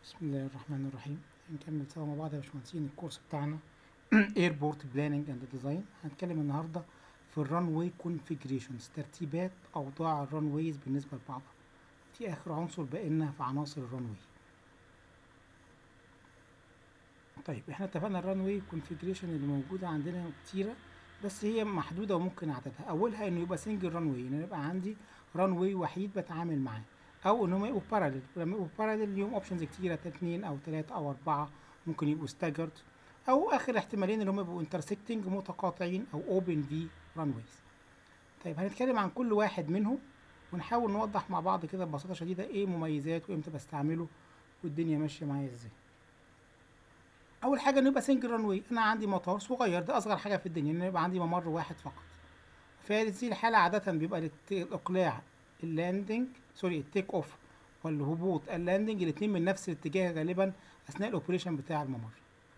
بسم الله الرحمن الرحيم هنكمل سوا مع بعض يا باشمهندسين الكورس بتاعنا ايربورت بلاننج اند ديزاين هنتكلم النهارده في الران واي كونفيجريشنز ترتيبات اوضاع الران ويز بالنسبه لبعضها دي اخر عنصر بقينا في عناصر الران واي طيب احنا اتفقنا الران واي كونفيجريشن اللي موجوده عندنا كتيره بس هي محدوده وممكن عددها اولها انه يبقى سنجل ران واي ان يبقى عندي ران واي وحيد بتعامل معاه او ان هم يبقوا باراليل لما يبقوا باراليل ليهم اوبشنز كتيره اتنين او تلاته او اربعه ممكن يبقوا ستاجرد او اخر احتمالين اللي هم يبقوا انترسكتنج متقاطعين او اوبن في ران ويز طيب هنتكلم عن كل واحد منهم ونحاول نوضح مع بعض كده ببساطه شديده ايه مميزاته وامتى بستعمله والدنيا ماشيه معايا ازاي اول حاجه انه يبقى سنجل ران واي انا عندي مطار صغير ده اصغر حاجه في الدنيا انه يبقى عندي ممر واحد فقط في هذه الحاله عاده بيبقى الاقلاع اللاندنج سوري التيك اوف والهبوط اللاندنج الاثنين من نفس الاتجاه غالبا اثناء الاوبريشن بتاع الممر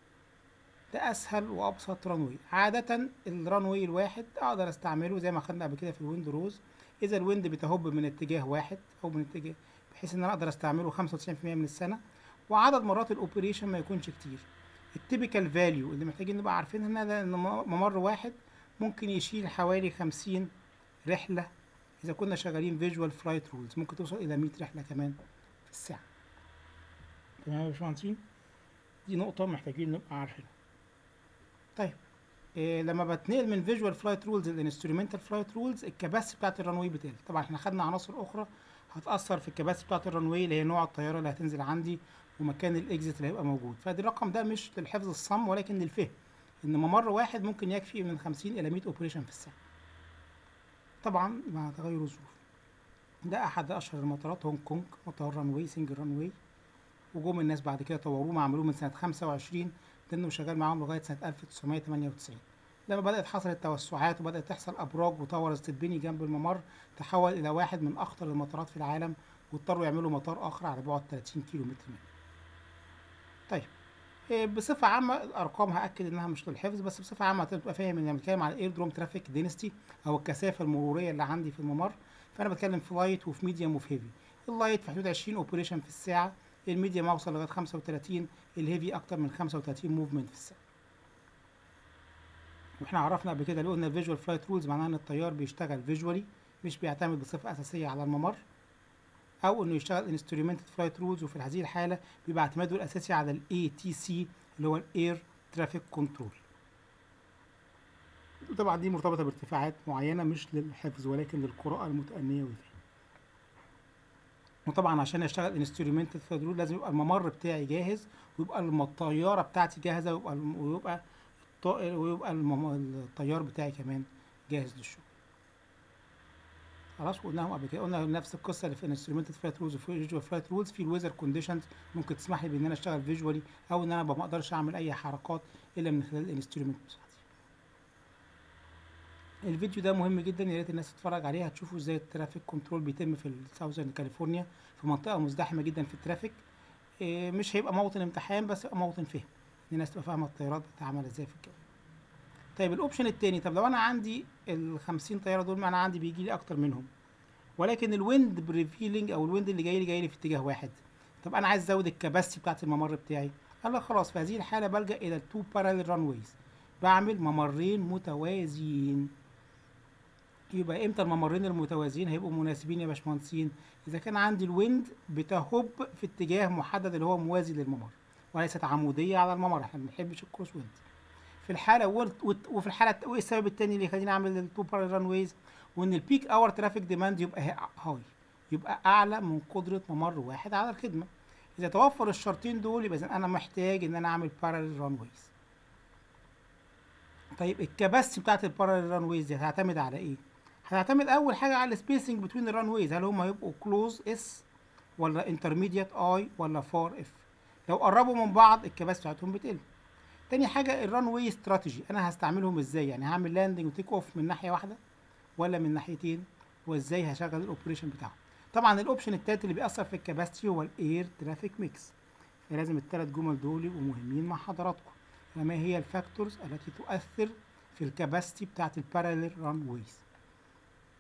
ده اسهل وابسط رانوي عاده الرانوي الواحد اقدر استعمله زي ما خدنا قبل كده في الويند روز اذا الويند بتهب من اتجاه واحد او من اتجاه بحيث ان انا اقدر استعمله 95% من السنه وعدد مرات الاوبريشن ما يكونش كتير التيبيكال فاليو اللي محتاجين نبقى عارفينها ان ده ممر واحد ممكن يشيل حوالي 50 رحله اذا كنا شغالين فيجوال فلايت رولز ممكن توصل الى 100 رحله كمان في الساعه تمام يا باشمهندسين دي نقطه محتاجين نبقى عارفينها طيب إيه لما بتنقل من فيجوال فلايت رولز للانسترومنتال فلايت رولز الكباسيتي بتاعت الرانوي بتقل طبعا احنا خدنا عناصر اخرى هتاثر في الكباسيتي بتاعت الرانوي اللي هي نوع الطياره اللي هتنزل عندي ومكان الاكزيت اللي هيبقى موجود فدي الرقم ده مش للحفظ الصم ولكن للفهم ان ممر واحد ممكن يكفي من 50 الى 100 اوبريشن في الساعه طبعا مع تغير الظروف ده احد اشهر المطارات هونج كونج مطار رانوي سنجل رانوي وجم الناس بعد كده طوروه عملوه من سنه 25 لانه شغال معاهم لغايه سنه 1998 لما بدات حصلت توسعات وبدات تحصل ابراج وتاورز تتبني جنب الممر تحول الى واحد من اخطر المطارات في العالم واضطروا يعملوا مطار اخر على بعد 30 كيلو متر منه طيب بصفة عامة الأرقام هأكد إنها مش للحفظ بس بصفة عامة تبقى فاهم إن أنا بتكلم على الإير دروم ترافيك دينستي أو الكثافة المرورية اللي عندي في الممر فأنا بتكلم في لايت وفي ميديوم وفي هيفي اللايت في حدود 20 أوبريشن في الساعة الميديوم أوصل لغاية 35 الهيفي أكتر من 35 موفمنت في الساعة واحنا عرفنا قبل كده اللي قلنا الفيجوال فلايت رولز معناها ان الطيار بيشتغل فيجوالي مش بيعتمد بصفه اساسيه على الممر او انه يشتغل انسترومنتد فلايت رولز وفي هذه الحاله بيبقى اعتماده الاساسي على الاي تي سي اللي هو الاير ترافيك كنترول طبعا دي مرتبطه بارتفاعات معينه مش للحفظ ولكن للقراءه المتأنية والفهم وطبعا عشان اشتغل انسترومنتد فلايت رول لازم يبقى الممر بتاعي جاهز ويبقى الطياره بتاعتي جاهزه ويبقى ويبقى ويبقى الطيار بتاعي كمان جاهز للشغل خلاص قلناهم قبل كده قلنا نفس القصه اللي في انسترومنتد فلايت رولز وفي فيجوال فلايت رولز في الويزر كونديشنز ممكن تسمح لي بان انا اشتغل فيجوالي او ان انا ما اقدرش اعمل اي حركات الا من خلال الانسترومنت بتاعتي الفيديو ده مهم جدا يا ريت الناس تتفرج عليه هتشوفوا ازاي الترافيك كنترول بيتم في الساوثرن كاليفورنيا في منطقه مزدحمه جدا في الترافيك إيه مش هيبقى موطن امتحان بس يبقى موطن فهم ان الناس تبقى فاهمه الطيارات بتتعامل ازاي في الجو طيب الاوبشن التاني طب لو انا عندي ال 50 طياره دول ما انا عندي بيجي لي اكتر منهم ولكن الويند بريفيلنج او الويند اللي جاي لي جاي لي في اتجاه واحد طب انا عايز ازود الكباسيتي بتاعت الممر بتاعي قال لك خلاص في هذه الحاله بلجا الى التو باراليل ران ويز بعمل ممرين متوازيين يبقى امتى الممرين المتوازيين هيبقوا مناسبين يا باشمهندسين اذا كان عندي الويند بتهب في اتجاه محدد اللي هو موازي للممر وليست عموديه على الممر احنا ما بنحبش الكروس ويند في الحاله وفي الحاله وايه السبب الثاني اللي يخليني اعمل التو باراليل ران ويز وان البيك اور ترافيك ديماند يبقى هاي يبقى اعلى من قدره ممر واحد على الخدمه اذا توفر الشرطين دول يبقى اذا انا محتاج ان انا اعمل باراليل ران ويز طيب الكباسيتي بتاعت الباراليل ران ويز دي هتعتمد على ايه هتعتمد اول حاجه على السبيسنج بتوين الران ويز هل هم هيبقوا كلوز اس ولا انترميديت اي ولا فار اف لو قربوا من بعض الكباسيتي بتاعتهم بتقل تاني حاجه الران واي استراتيجي انا هستعملهم ازاي يعني هعمل لاندنج وتيك اوف من ناحيه واحده ولا من ناحيتين وازاي هشغل الاوبريشن بتاعهم طبعا الاوبشن التالت اللي بيأثر في الكباستي هو الاير ترافيك ميكس فلازم الثلاث جمل دول يبقوا مهمين مع حضراتكم ما هي الفاكتورز التي تؤثر في الكباستي بتاعت الباراليل ران ويز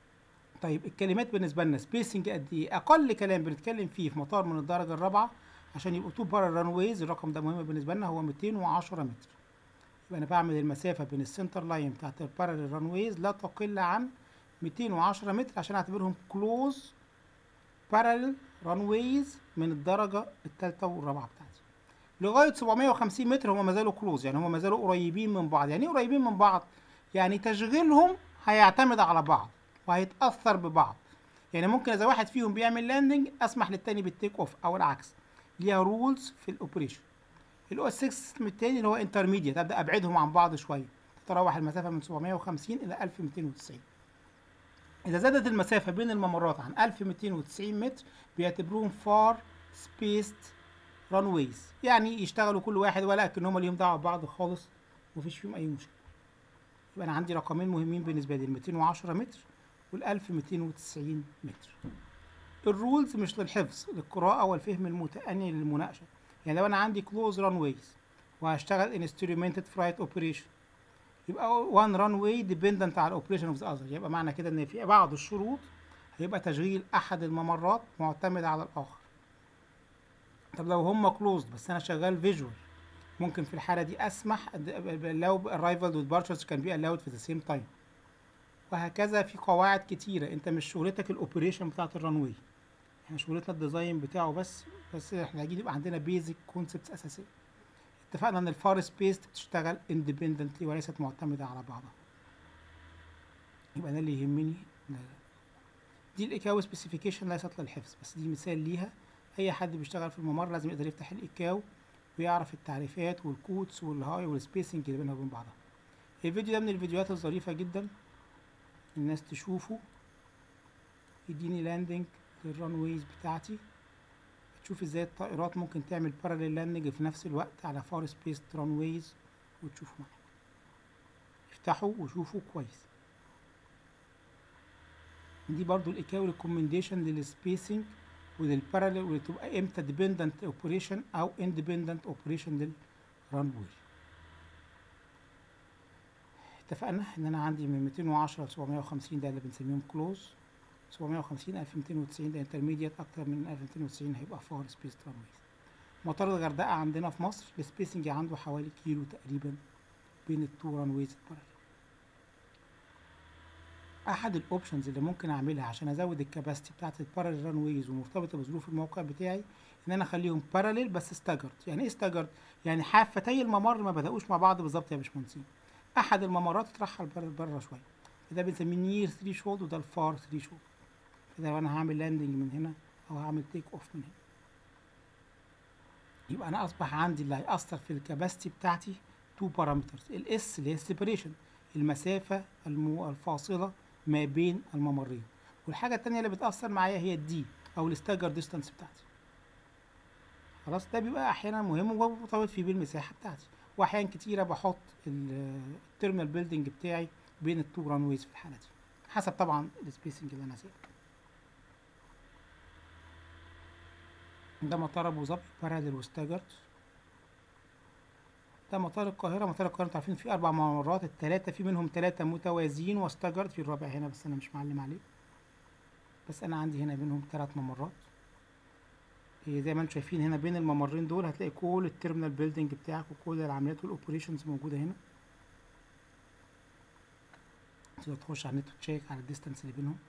طيب الكلمات بالنسبه لنا سبيسنج قد ايه اقل كلام بنتكلم فيه في مطار من الدرجه الرابعه عشان يبقوا تو بارل ران ويز الرقم ده مهم بالنسبه لنا هو 210 متر يبقى انا بعمل المسافه بين السنتر لاين بتاعت البارل ران ويز لا تقل عن 210 متر عشان اعتبرهم كلوز بارل ران ويز من الدرجه الثالثه والرابعه بتاعتي لغايه 750 متر هم ما زالوا كلوز يعني هم ما زالوا قريبين من بعض يعني ايه قريبين من بعض يعني تشغيلهم هيعتمد على بعض وهيتاثر ببعض يعني ممكن اذا واحد فيهم بيعمل لاندنج اسمح للتاني بالتيك اوف او العكس ليها رولز في الاوبريشن الاو اس 6 التاني اللي هو انترميديت ابدا ابعدهم عن بعض شويه تتراوح المسافه من 750 الى 1290 اذا زادت المسافه بين الممرات عن 1290 متر بيعتبروهم فار سبيست ران ويز يعني يشتغلوا كل واحد ولا اكنهم ليهم دعوه ببعض خالص ومفيش فيهم اي مشكله يبقى انا عندي رقمين مهمين بالنسبه لي ال 210 متر وال 1290 متر الرولز مش للحفظ للقراءة والفهم المتأني للمناقشة يعني لو أنا عندي كلوز ران ويز وهشتغل انسترومنتد فلايت اوبريشن يبقى وان ران واي ديبندنت على الاوبريشن اوف ذا اذر يبقى معنى كده ان في بعض الشروط هيبقى تشغيل احد الممرات معتمد على الاخر طب لو هما كلوزد بس انا شغال فيجوال ممكن في الحاله دي اسمح لو arrival والبارشرز كان بي allowed في ذا سيم تايم وهكذا في قواعد كتيرة انت مش شغلتك الاوبريشن بتاعت الرانواي احنا شغلتنا الديزاين بتاعه بس بس احنا عايزين يبقى عندنا بيزك كونسبتس اساسية اتفقنا ان الفار سبيس بتشتغل اندبندنتلي وليست معتمدة على بعضها يبقى ده اللي يهمني دي الايكاو سبيسيفيكيشن ليست للحفظ بس دي مثال ليها اي حد بيشتغل في الممر لازم يقدر يفتح الايكاو ويعرف التعريفات والكودز والهاي والسبيسنج اللي بينها وبين بعضها الفيديو ده من الفيديوهات الظريفة جدا الناس تشوفه يديني لاندنج للران ويز بتاعتي تشوف ازاي الطائرات ممكن تعمل باراليل لاندنج في نفس الوقت على فار سبيس ران ويز وتشوفوا معايا افتحوا وشوفوا كويس دي برضو الايكاو ريكومنديشن للسبيسنج وللباراليل وتبقى امتى ديبندنت اوبريشن او اندبندنت اوبريشن للران ويز اتفقنا ان انا عندي من 210 ل 750 ده اللي بنسميهم كلوز 750 1290 ده انترميديت اكتر من 1290 هيبقى فار سبيس رانويز مطار الغردقه عندنا في مصر السبيسنج عنده حوالي كيلو تقريبا بين التو رانويز الباراليل احد الاوبشنز اللي ممكن اعملها عشان ازود الكباستي بتاعت الباراليل رانويز ومرتبطه بظروف الموقع بتاعي ان انا اخليهم باراليل بس استاجرد يعني ايه استاجرد يعني حافتي الممر ما بداوش مع بعض بالظبط يا باشمهندسين احد الممرات اترحل بره بره شويه ده بنسميه نير 3 شولد وده الفار 3 شولد كده لو انا هعمل لاندنج من هنا او هعمل تيك اوف من هنا يبقى انا اصبح عندي اللي هيأثر في الكباستي بتاعتي تو بارامترز الاس اللي هي السيبريشن المسافه المو الفاصله ما بين الممرين والحاجه التانية اللي بتأثر معايا هي الدي او الستاجر ديستانس بتاعتي خلاص ده بيبقى احيانا مهم ومرتبط فيه بالمساحه بتاعتي واحيان كتيره بحط التيرمينال بيلدينج بتاعي بين التو رانويز في الحاله دي حسب طبعا السبيسنج اللي انا سايبه ده مطار ابو ظبي باراليل وستاجرد ده مطار القاهرة مطار القاهرة انتوا عارفين فيه أربع ممرات التلاتة في منهم تلاتة متوازيين واستجرد في الرابع هنا بس أنا مش معلم عليه بس أنا عندي هنا بينهم تلات ممرات إيه زي ما انتم شايفين هنا بين الممرين دول هتلاقي كل التيرمينال بيلدينج بتاعك وكل العمليات والاوبريشنز موجودة هنا تقدر تخش على النت وتشيك على الديستانس اللي بينهم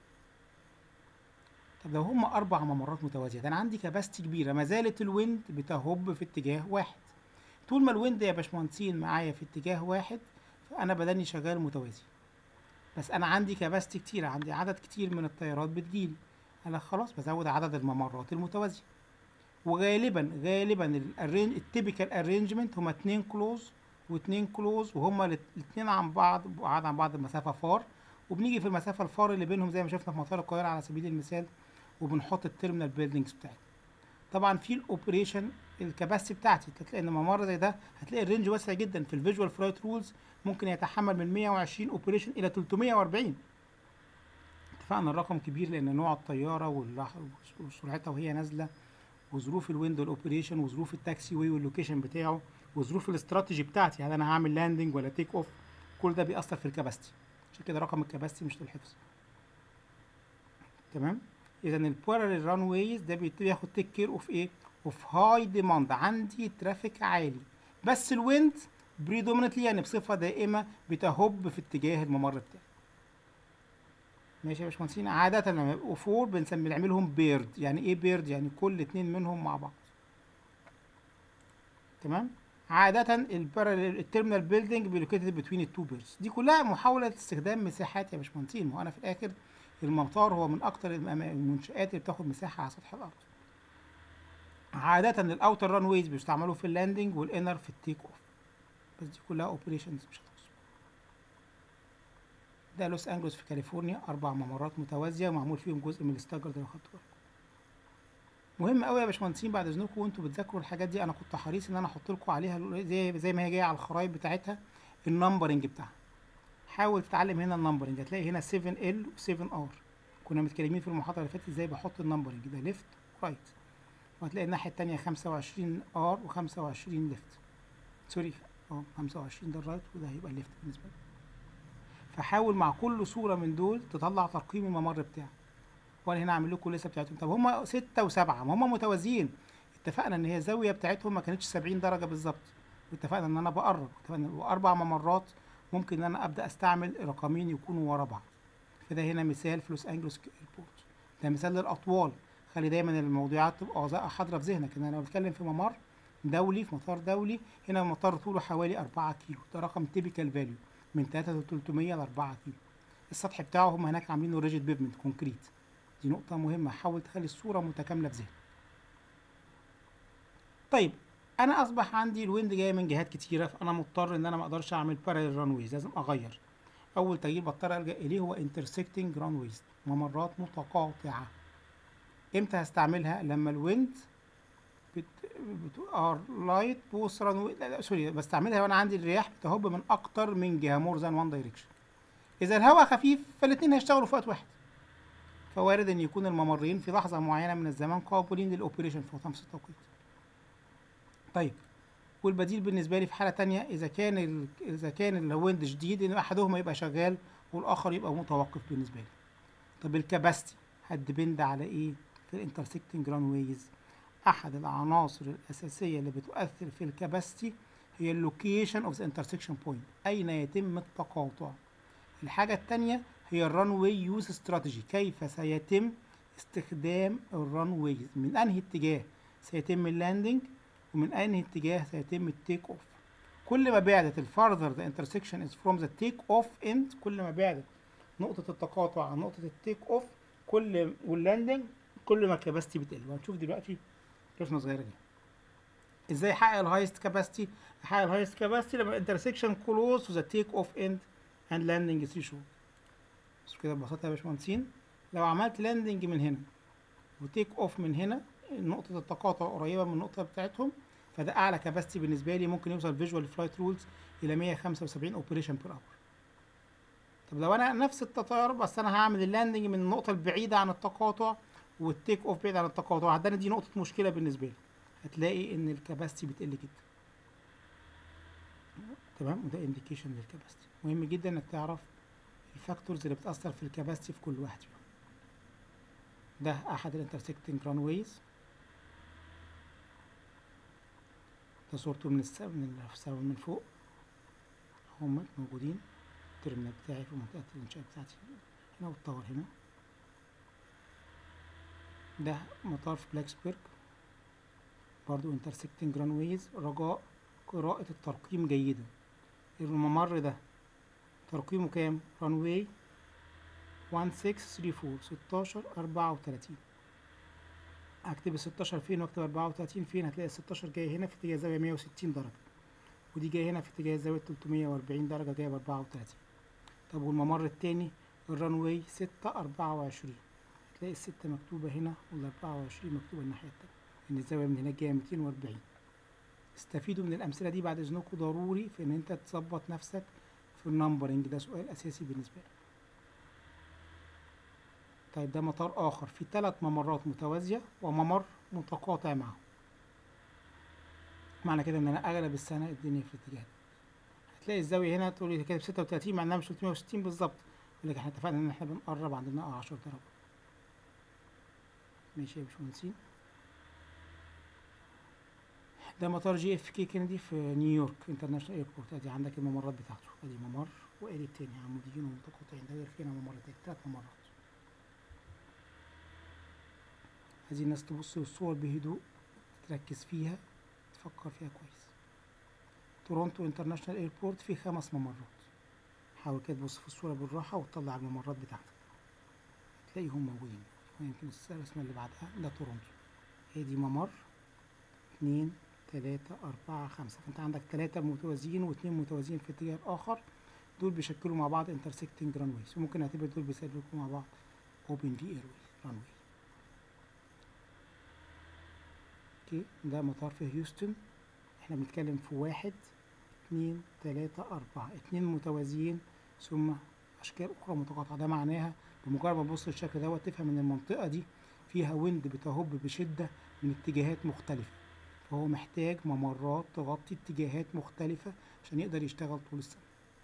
طب لو هم أربع ممرات متوازية ده أنا عندي كباستي كبيرة ما زالت الويند بتهب في اتجاه واحد طول ما الويند يا باشمهندسين معايا في اتجاه واحد فأنا بدني شغال متوازي بس أنا عندي كباستي كتير عندي عدد كتير من الطيارات بتجيلي أنا خلاص بزود عدد الممرات المتوازية وغالبا غالبا التيبيكال ارينجمنت هما اتنين كلوز واتنين كلوز وهما الاتنين عن بعض بعاد عن بعض المسافة فار وبنيجي في المسافة الفار اللي بينهم زي ما شفنا في مطار القاهرة على سبيل المثال وبنحط التيرمينال بيلدينجز بتاعتنا طبعا في الاوبريشن الكباسيتي بتاعتي هتلاقي ان ممر زي ده هتلاقي الرينج واسع جدا في الفيجوال فلايت رولز ممكن يتحمل من 120 اوبريشن الى 340 اتفقنا الرقم كبير لان نوع الطياره وسرعتها وهي نازله وظروف الويندو الاوبريشن وظروف التاكسي واي واللوكيشن بتاعه وظروف الاستراتيجي بتاعتي هل انا هعمل لاندنج ولا تيك اوف كل ده بيأثر في الكباستي عشان كده رقم الكباستي مش للحفظ تمام اذا الباراليل ران ويز ده بيبتدي ياخد تيك كير اوف ايه اوف هاي ديماند عندي ترافيك عالي بس الويند بريدومينتلي يعني بصفه دائمه بتهب في اتجاه الممر بتاعي ماشي يا باشمهندسين عادة لما يبقوا فور بنسمي نعملهم بيرد يعني ايه بيرد يعني كل اتنين منهم مع بعض تمام عادة التيرمينال بيلدينج بيلوكيتد بتوين التو بيرز دي كلها محاولة استخدام مساحات يا باشمهندسين ما هو انا في الاخر المطار هو من اكتر المنشآت اللي بتاخد مساحة على سطح الارض عادة الاوتر ران ويز بيستعملوا في اللاندنج والانر في التيك اوف بس دي كلها اوبريشنز مش هتخص ده لوس انجلوس في كاليفورنيا اربع ممرات متوازيه ومعمول فيهم جزء من الاستاجر ده لو خدتوا بالكم مهم قوي يا باشمهندسين بعد اذنكم وانتوا بتذاكروا الحاجات دي انا كنت حريص ان انا احط لكم عليها زي زي ما هي جايه على الخرايط بتاعتها النمبرنج بتاعها حاول تتعلم هنا النمبرنج هتلاقي هنا 7 ال و7 ار كنا متكلمين في المحاضره اللي فاتت ازاي بحط النمبرنج ده ليفت رايت وهتلاقي الناحيه التانية 25 ار و25 ليفت سوري اه 25 ده الرايت وده هيبقى الليفت بالنسبه لي فحاول مع كل صوره من دول تطلع ترقيم الممر بتاعك وانا هنا اعمل لكم لسه بتاعتهم طب هم 6 و7 ما هم متوازيين اتفقنا ان هي الزاويه بتاعتهم ما كانتش 70 درجه بالظبط واتفقنا ان انا بقرب اتفقنا واربع ممرات ممكن ان انا ابدا استعمل رقمين يكونوا ورا بعض فده هنا مثال في لوس انجلوس ايربورت ده مثال للاطوال خلي دايما الموضوعات تبقى حاضره في ذهنك ان انا بتكلم في ممر دولي في مطار دولي هنا المطار طوله حوالي 4 كيلو ده رقم تيبيكال فاليو من 3300 ل 4 كيلو السطح بتاعه هم هناك عاملينه ريجيد بيفمنت كونكريت دي نقطة مهمة حاول تخلي الصورة متكاملة في ذهنك طيب انا اصبح عندي الويند جايه من جهات كتيره فانا مضطر ان انا ما اقدرش اعمل بارallel رانويز لازم اغير اول تغيير بضطر الجا اليه هو intersecting رانويز ممرات متقاطعه امتى هستعملها لما الويند بت... بت... ار لايت بوس رانوي لا, لا سوري بستعملها وانا عندي الرياح بتهب من اكتر من جهه مور ذان وان دايركشن اذا الهواء خفيف فالاثنين هيشتغلوا في وقت واحد فوارد ان يكون الممرين في لحظه معينه من الزمان قابلين للاوبريشن في نفس التوقيت طيب والبديل بالنسبه لي في حاله تانية اذا كان ال... اذا كان الويند شديد ان احدهما يبقى شغال والاخر يبقى متوقف بالنسبه لي طب الكباستي هتدبند على ايه في الانترسكتنج رانويز احد العناصر الاساسيه اللي بتؤثر في الكباستي هي اللوكيشن اوف ذا انترسكشن بوينت اين يتم التقاطع الحاجه الثانيه هي الرانوي يوز استراتيجي كيف سيتم استخدام الرانويز من انهي اتجاه سيتم اللاندنج ومن انهي اتجاه سيتم التيك اوف كل ما بعدت الفارذر ذا انترسكشن از فروم ذا تيك اوف اند كل ما بعدت نقطه التقاطع عن نقطه التيك اوف كل واللاندنج كل ما الكباستي بتقل وهنشوف دلوقتي رسمه صغيره دي ازاي احقق الهايست كاباسيتي احقق الهايست كاباسيتي لما الانترسكشن كلوز تو ذا تيك اوف اند اند لاندنج ثريشولد بس كده ببساطه يا باشمهندسين لو عملت لاندنج من هنا وتيك اوف من هنا نقطه التقاطع قريبه من النقطه بتاعتهم فده اعلى كاباسيتي بالنسبه لي ممكن يوصل فيجوال فلايت رولز الى 175 اوبريشن بير اور طب لو انا نفس التطار بس انا هعمل اللاندنج من النقطه البعيده عن التقاطع والتيك اوف بعيد عن التقاطع عندنا دي نقطه مشكله بالنسبه لي هتلاقي ان الكباستي بتقل جدا تمام وده انديكيشن للكباستي مهم جدا انك تعرف الفاكتورز اللي بتاثر في الكباستي في كل واحد فيهم ده احد الانترسكتنج رانويز ده صورته من السماء من السماء من فوق هم موجودين الترمينال بتاعي في منطقة الإنشاء بتاعتي هنا والطور هنا ده مطار في بلاكسبرج برضو انترسكتنج رانويز رجاء قراءة الترقيم جيدا الممر ده ترقيمه كام؟ رانواي 1634 16 34 هكتب ال 16 فين واكتب 34 فين هتلاقي ال 16 جاي هنا في اتجاه زاوية 160 درجة ودي جاية هنا في اتجاه زاوية 340 درجة جاية ب 34 طب والممر التاني الرانواي 6 24 هتلاقي الستة مكتوبة هنا وال 24 مكتوبة الناحية التانية إن الزاوية من هناك جاية 240 استفيدوا من الأمثلة دي بعد إذنكم ضروري في إن أنت تظبط نفسك في النمبرنج ده سؤال أساسي بالنسبة لك طيب ده مطار آخر فيه تلات ممرات متوازية وممر متقاطع معه معنى كده إن أنا أغلب السنة الدنيا في الاتجاه ده هتلاقي الزاوية هنا تقول لي كاتب 36 مع إنها مش 360 بالظبط يقول لك إحنا اتفقنا إن إحنا بنقرب عندنا 10 درجات ماشي يا باشمهندسين ده مطار جي اف كي كينيدي في نيويورك انترناشونال ايربورت ادي عندك الممرات بتاعته ادي ممر وادي التاني عموديين ومتقاطعين ده غير فينا ممرتين تلات ممرات عايزين الناس تبص للصور بهدوء تركز فيها تفكر فيها كويس تورونتو انترناشونال ايربورت فيه خمس ممرات حاول كده تبص في الصورة بالراحة وتطلع الممرات بتاعتك تلاقيهم موجودين يمكن الرسمة اللي بعدها ده تورونتو هي دي ممر اتنين تلاتة أربعة خمسة فأنت عندك تلاتة متوازيين واتنين متوازيين في اتجاه آخر دول بيشكلوا مع بعض intersecting runways وممكن نعتبر دول بيسلكوا مع بعض open V airways runway اوكي ده مطار في هيوستن احنا بنتكلم في واحد اتنين تلاتة أربعة اتنين متوازيين ثم أشكال أخرى متقاطعة ده معناها بمجرد ما تبص للشكل دوت تفهم إن المنطقة دي فيها ويند بتهب بشدة من اتجاهات مختلفة فهو محتاج ممرات تغطي اتجاهات مختلفة عشان يقدر يشتغل طول السنة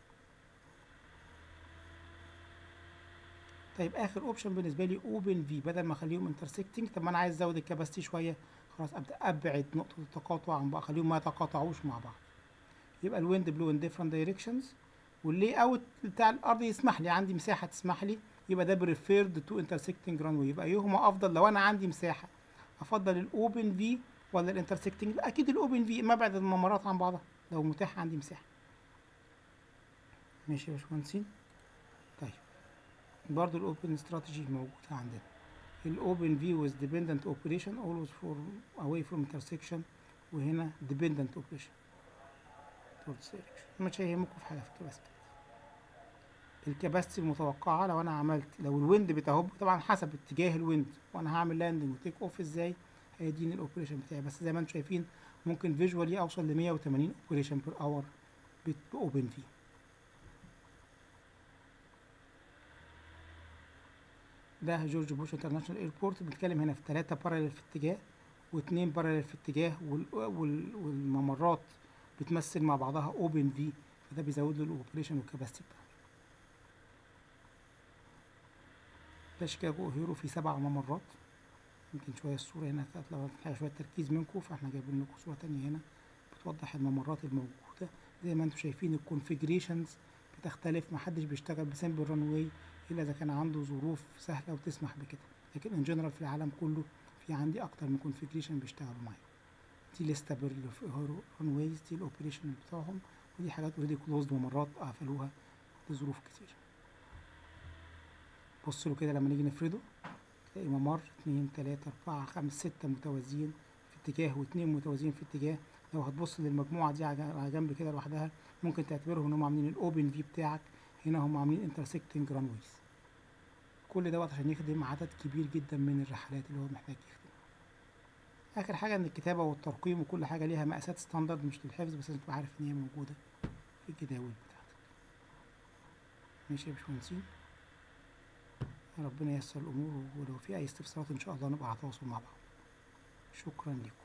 طيب اخر اوبشن بالنسبه لي اوبن في بدل ما اخليهم انترسكتنج طب ما انا عايز ازود الكباستي شويه خلاص ابدا ابعد نقطه التقاطع عن بعض اخليهم ما يتقاطعوش مع بعض يبقى الويند بلو ان ديفرنت دايركشنز واللي اوت بتاع الارض يسمح لي عندي مساحه تسمح لي يبقى ده بريفيرد تو انترسكتنج رانوي يبقى ايهما افضل لو انا عندي مساحه افضل الاوبن في ولا الانترسكتنج لا اكيد الاوبن في ما ابعد الممرات عن بعضها لو متاح عندي مساحه ماشي يا باشمهندسين طيب برضو الاوبن استراتيجي موجوده عندنا الاوبن فيو از ديبندنت اوبريشن اولويز فور اواي فروم انترسكشن وهنا ديبندنت اوبريشن towards direction مش هيهمكم في حاجه في الكباستي الكباستي المتوقعه لو انا عملت لو الويند بتهب طبعا حسب اتجاه الويند وانا هعمل لاندنج وتيك اوف ازاي هيديني الاوبريشن بتاعي بس زي ما انتم شايفين ممكن فيجوالي اوصل ل 180 اوبريشن بير اور باوبن في ده جورج بوش انترناشونال ايربورت بنتكلم هنا في ثلاثة باراليل في اتجاه واثنين باراليل في اتجاه وال وال والممرات بتمثل مع بعضها اوبن في فده بيزود له الاوبريشن والكباستي بتاعته ده شيكاغو هيرو في سبع ممرات يمكن شوية الصورة هنا لو فيها شوية تركيز منكم فاحنا جايبين لكم صورة تانية هنا بتوضح الممرات الموجودة زي ما انتم شايفين الكونفيجريشنز بتختلف محدش بيشتغل بسمبل ران واي الا اذا كان عنده ظروف سهلة وتسمح بكده لكن ان جنرال في العالم كله في عندي اكتر من كونفيجريشن بيشتغلوا معايا دي لسه في ران وايز دي الاوبريشن بتاعهم ودي حاجات اوريدي كلوزد ومرات قفلوها لظروف كتير بص له كده لما نيجي نفرده تلاقي ممر اتنين تلاتة أربعة خمس ستة متوازيين في اتجاه واتنين متوازيين في اتجاه لو هتبص للمجموعة دي على جنب كده لوحدها ممكن تعتبرهم ان هم عاملين الاوبن في بتاعك هنا هم عاملين انترسكتنج رانويز كل دوت عشان يخدم عدد كبير جدا من الرحلات اللي هو محتاج يخدمها اخر حاجة ان الكتابة والترقيم وكل حاجة ليها مقاسات ستاندرد مش للحفظ بس انت تبقى عارف ان هي موجودة في الجداول بتاعتك ماشي يا باشمهندسين ربنا ييسر الامور ولو في اي استفسارات ان شاء الله نبقى على تواصل مع بعض شكرا لكم